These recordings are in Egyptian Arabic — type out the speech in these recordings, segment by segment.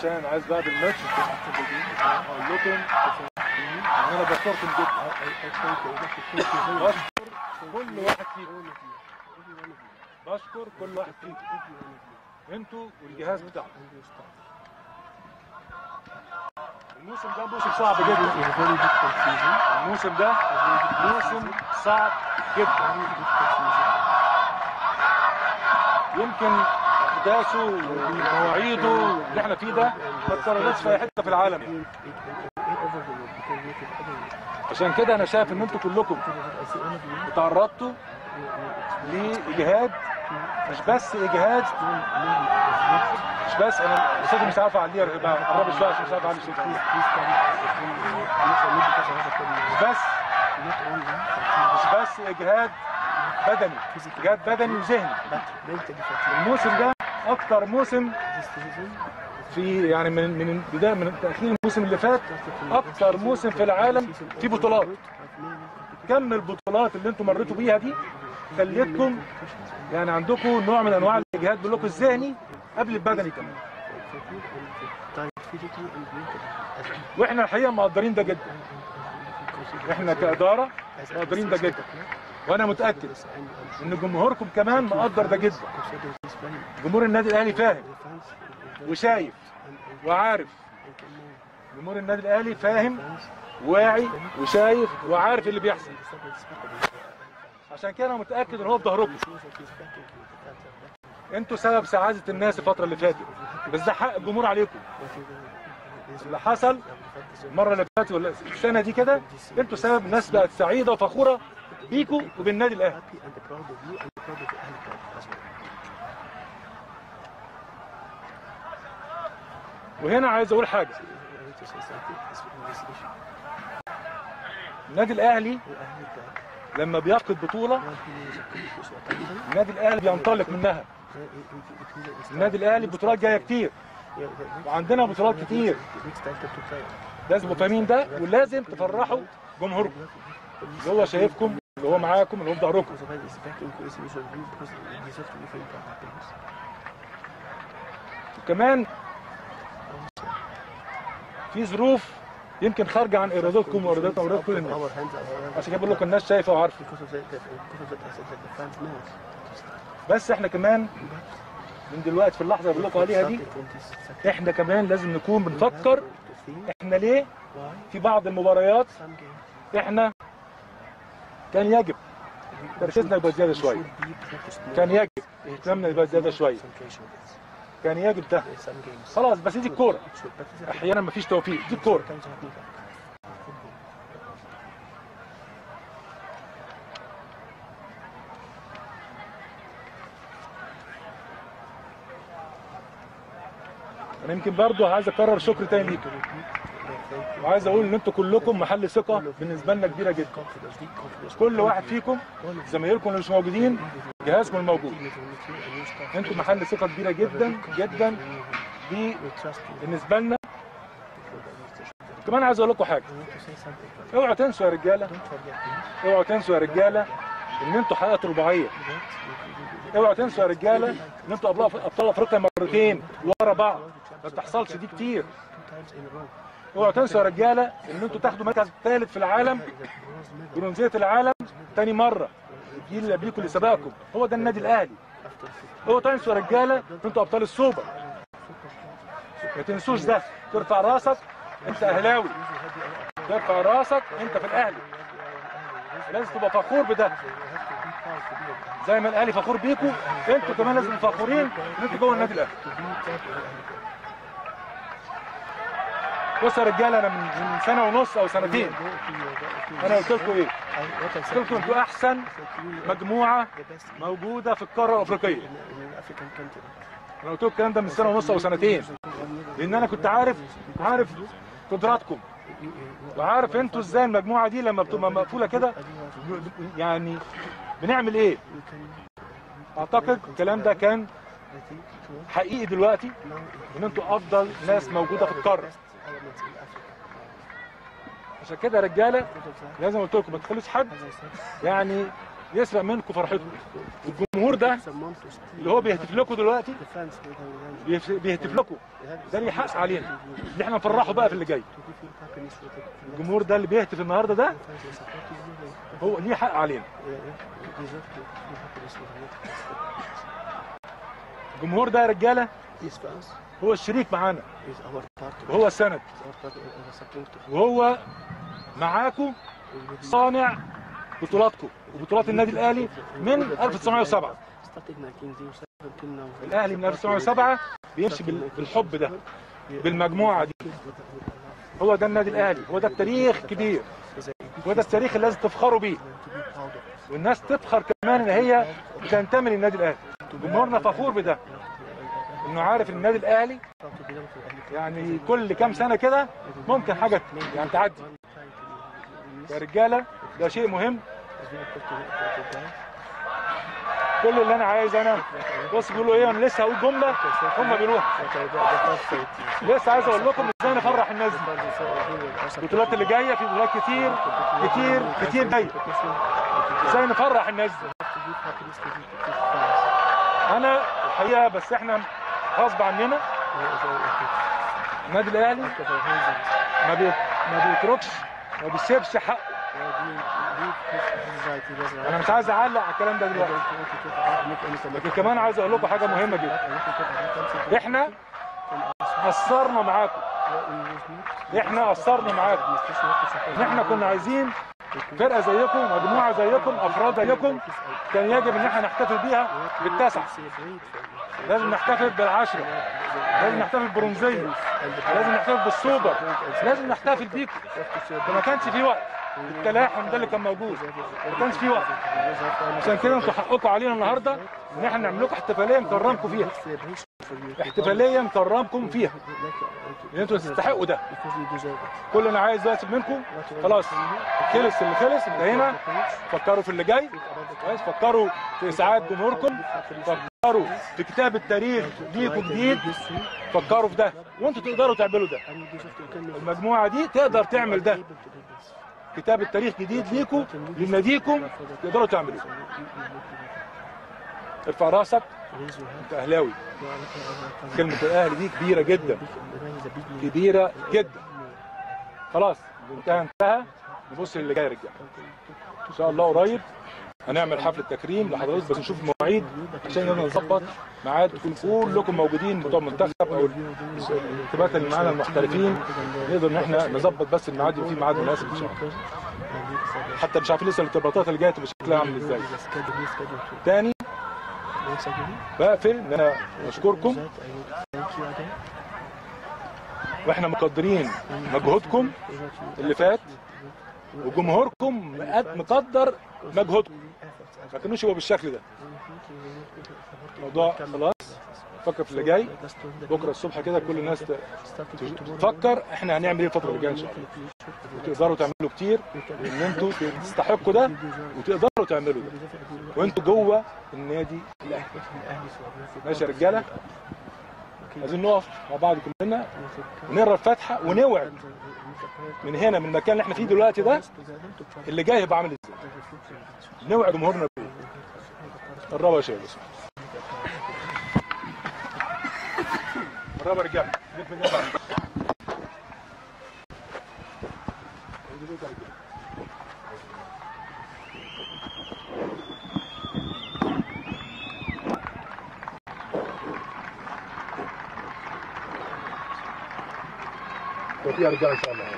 عشان عايز بعد الماتش اقول لكم ان انا بشكركم جدا بشكر كل واحد فيكم بشكر كل واحد فيكم انتوا والجهاز بتاعكم الموسم ده موسم صعب جدا الموسم ده موسم صعب جدا يمكن احداثه ومواعيده اللي احنا فيه ده ما اتكررتش في اي حته في العالم يعني. عشان كده انا شايف ان انتوا كلكم تعرضتوا لاجهاد مش بس اجهاد مش بس انا الاستاذ مش عارف اعليه قرب شويه عشان مش عارف اعلي الصوت مش بس مش بس اجهاد بدني اجهاد بدني وذهني الموسم ده اكتر موسم في يعني من من بدايه من تاخير الموسم اللي فات اكتر موسم في العالم في بطولات كم البطولات اللي انتم مريتوا بيها دي خليتكم يعني عندكم نوع من انواع الاجهاد باللوك الذهني قبل البدني كمان واحنا الحقيقه مقدرين ده جدا احنا كاداره مقدرين ده جدا وانا متاكد ان جمهوركم كمان مقدر ده جدا جمهور النادي الاهلي فاهم وشايف وعارف جمهور النادي الاهلي فاهم واعي وشايف وعارف اللي بيحصل عشان كده انا متاكد ان هو في ظهركم انتوا سبب سعاده الناس الفتره اللي فاتت بس ده حق الجمهور عليكم اللي حصل المره اللي فاتت ولا السنه دي كده انتوا سبب الناس بقت سعيده وفخوره بيكوا وبالنادي الاهلي وهنا عايز اقول حاجه النادي الاهلي لما بيفقد بطوله النادي الاهلي بينطلق منها النادي الاهلي بطولات جايه كتير وعندنا بطولات كتير لازم تبقوا فاهمين ده ولازم تفرحوا جمهوركم اللي هو شايفكم اللي هو معاكم اللي هو في ظهركم وكمان في ظروف يمكن خارجه عن ارادتكم وارادتنا وارادات كل الناس عشان كده بقول لكم الناس شايفه وعارفه بس احنا كمان من دلوقتي في اللحظه اللي بقول لكم عليها دي احنا كمان لازم نكون بنفكر احنا ليه في بعض المباريات احنا كان يجب تركيزنا يبقى زياده شويه كان يجب اهتمامنا يبقى زياده شويه كان يجب ده خلاص بس دي الكوره احيانا مفيش توفيق دي الكوره انا يمكن برضو عايز اكرر شكر تاني ليكم وعايز اقول ان انتوا كلكم محل ثقه بالنسبه لنا كبيره جدا كل واحد فيكم زمايلكم اللي مش موجودين جهازكم الموجود انتوا محل ثقه كبيره جدا جدا دي بالنسبه لنا كمان عايز اقول لكم حاجه اوعوا تنسوا يا رجاله اوعوا تنسوا يا رجاله ان انتوا حققتوا رباعيه اوعوا تنسوا يا رجاله ان انتوا ابطال افريقيا مرتين ورا بعض ما بتحصلش دي كتير اوعوا تنسوا يا رجاله ان انتوا تاخدوا مركز ثالث في العالم برونزيه العالم تاني مره الجيل اللي قبليكم اللي سبقكم هو ده النادي الاهلي اوعوا تنسوا يا رجاله ان انتوا ابطال السوبر ما تنسوش ده ترفع راسك انت اهلاوي ترفع راسك انت في الاهلي لازم تبقى فخور بده زي ما الاهلي فخور بيكم انتوا كمان لازم فخورين ان انتوا جوه النادي الاهلي بصوا يا رجاله انا من من سنه ونص او سنتين انا قلت لكم ايه؟ قلت لكم انتوا احسن مجموعه موجوده في القاره الافريقيه انا قلت لكم الكلام ده من سنه ونص او سنتين لان انا كنت عارف عارف قدراتكم وعارف انتوا ازاي المجموعه دي لما بتبقى مقفوله كده يعني بنعمل ايه اعتقد الكلام ده كان حقيقي دلوقتي ان انتوا افضل ناس موجوده في القاره عشان كده يا رجاله لازم قلت لكم ما تخلوش حد يعني يسرق منكم فرحتكم الجمهور ده اللي هو بيهتف لكم دلوقتي بيف- بيهتف لكم ده ليه حق علينا اللي احنا نفرحه بقى في اللي جاي الجمهور ده اللي بيهتف النهارده ده هو ليه حق علينا الجمهور ده يا رجاله هو الشريك معانا وهو السند وهو معاكم صانع بطولاتكم وبطولات النادي الاهلي من 1907 الاهلي من 1907 بيمشي بال- بالحب ده بالمجموعه دي هو ده النادي الاهلي هو ده التاريخ كبير هو ده التاريخ اللي لازم تفخروا بيه والناس تفخر كمان ان هي بتنتمي للنادي الاهلي جمهورنا فخور بده انه عارف ان النادي الاهلي يعني كل كام سنه كده ممكن حاجه يعني تعدي يا رجاله ده شيء مهم كل اللي انا عايز انا بص بيقولوا ايه انا لسه هقول جمله هم بيقولوها لسه عايز اقول لكم ازاي نفرح الناس دي البطولات اللي جايه في بطولات كتير كتير كتير جايه ازاي نفرح الناس دي انا الحقيقه بس احنا غصب عننا النادي الاهلي ما بي... ما بيتركش ما بيسيبش حقه انا مش عايز اعلق على الكلام ده دلوقتي لكن كمان عايز اقول لكم حاجه مهمه جدا احنا قصرنا معاكم احنا قصرنا معاكم ان احنا كنا عايزين فرقه زيكم مجموعه زيكم افراد زيكم كان يجب ان احنا نحتفل بيها بالتسعه لازم نحتفل بالعشره لازم نحتفل بالبرونزيه لازم نحتفل بالسوبر لازم نحتفل بيكم وما كانش في وقت التلاحم ده اللي كان موجود ما كانش في وقت عشان كده انتوا حقكم علينا النهارده ان احنا نعمل لكم احتفاليه نكرمكم فيها احتفاليه نكرمكم فيها ان انتوا تستحقوا ده كل اللي انا عايز دلوقتي منكم خلاص خلص اللي خلص انتهينا فكروا في اللي جاي كويس فكروا في اسعاد جمهوركم فكروا في كتاب التاريخ ليكم جديد فكروا في ده وانتوا تقدروا تعملوا ده المجموعه دي تقدر تعمل ده كتاب التاريخ جديد ليكم لناديكم تقدروا تعملوا ارفع راسك انت اهلاوي كلمه الاهلي دي كبيره جدا كبيره جدا خلاص انتهى انتهى نبص للي جاي يا رجاله ان شاء الله قريب هنعمل حفله تكريم لحضرتك بس نشوف المواعيد عشان نقدر نظبط ميعاد تكون كلكم موجودين بتوع المنتخب او الانتخابات اللي معانا المحترفين نقدر ان احنا نظبط بس الميعاد يبقى في ميعاد مناسب ان شاء الله حتى مش عارفين لسه الارتباطات اللي جايه تبقى شكلها عامل ازاي تاني بقفل ان انا اشكركم واحنا مقدرين مجهودكم اللي فات وجمهوركم مقد- مقدر مجهودكم ما كانوش يبقوا بالشكل ده الموضوع خلاص فكر في اللي جاي بكره الصبح كده كل الناس ت- تفكر احنا هنعمل ايه الفتره اللي جايه ان شاء الله وتقدروا تعملوا كتير ان انتوا تستحقوا ده وتقدروا تعملوا ده وانتوا جوه النادي الاهلي ماشي يا رجاله عايزين نقف مع بعض كلنا ونقرا الفاتحه ونوعد من هنا من المكان اللي احنا فيه دلوقتي ده اللي جاي هيبقى عامل ازاي نوعد جمهورنا بيه قربوا يا شباب بس قربوا يا رجاله لف جنب بعض. توفيق يا رجاله ان شاء الله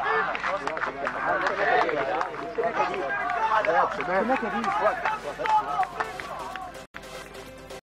هناك دي